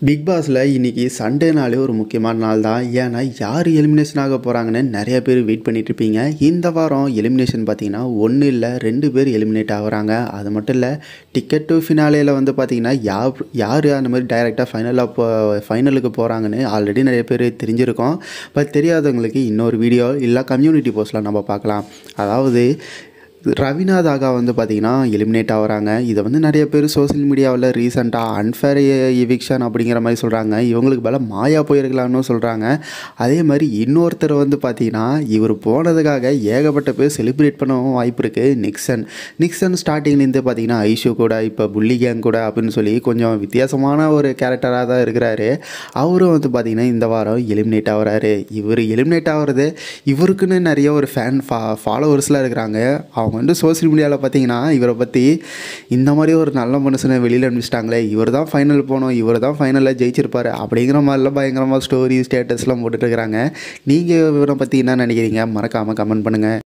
big பாஸில் இன்றைக்கி சண்டேனாலே ஒரு முக்கியமான நாள் தான் ஏன்னா யார் எலிமினேஷன் ஆக போகிறாங்கன்னு நிறைய பேர் வெயிட் பண்ணிட்டு இருப்பீங்க இந்த வாரம் எலிமினேஷன் பார்த்தீங்கன்னா ஒன்று இல்லை ரெண்டு பேர் எலிமினேட் ஆகுறாங்க அது மட்டும் இல்லை டிக்கெட் டு ஃபினாலேயில் வந்து பார்த்தீங்கன்னா யார் யார் அந்த மாதிரி டைரெக்டாக ஃபைனலாக போ ஃபைனலுக்கு போகிறாங்கன்னு ஆல்ரெடி நிறைய பேர் தெரிஞ்சிருக்கோம் பட் தெரியாதவங்களுக்கு இன்னொரு வீடியோ இல்லை கம்யூனிட்டி போஸ்ட்டில் நம்ம பார்க்கலாம் அதாவது ரவீனா தாகா வந்து பார்த்திங்கன்னா எலிமினேட் ஆகுறாங்க இதை வந்து நிறைய பேர் சோஷியல் மீடியாவில் ரீசெண்டாக அன்ஃபேர் எவிக்ஷன் அப்படிங்கிற மாதிரி சொல்கிறாங்க இவங்களுக்கு பல மாயா போயிருக்கலாம்னு சொல்கிறாங்க அதே மாதிரி இன்னொருத்தர் வந்து பார்த்திங்கன்னா இவர் போனதுக்காக ஏகப்பட்ட பேர் செலிப்ரேட் பண்ணவும் வாய்ப்பு இருக்குது நிக்சன் நிக்சன் ஸ்டார்டிங்லேருந்து பார்த்திங்கன்னா ஐஷு கூட இப்போ புள்ளி கேங் கூட அப்படின்னு சொல்லி கொஞ்சம் வித்தியாசமான ஒரு கேரக்டராக தான் இருக்கிறாரு அவரும் வந்து பார்த்திங்கன்னா இந்த வாரம் எலிமினேட் ஆகுறாரு இவர் எலிமினேட் ஆகிறது இவருக்குன்னு நிறைய ஒரு ஃபேன் ஃபா ஃபாலோவர்ஸ்லாம் இருக்கிறாங்க அவங்க வந்து சோஷியல் மீடியாவில் பார்த்தீங்கன்னா இவரை பற்றி இந்த மாதிரி ஒரு நல்ல மனுஷனை வெளியில் அனுப்பிச்சிட்டாங்களே இவர் தான் ஃபைனல் போகணும் இவர் தான் ஃபைனலில் ஜெயிச்சிருப்பார் அப்படிங்கிற மாதிரிலாம் பயங்கரமாக ஸ்டோரி ஸ்டேட்டஸ்லாம் போட்டுட்டு இருக்கிறாங்க நீங்கள் இவரை பற்றி என்ன நினைக்கிறீங்க மறக்காமல் கமெண்ட் பண்ணுங்கள்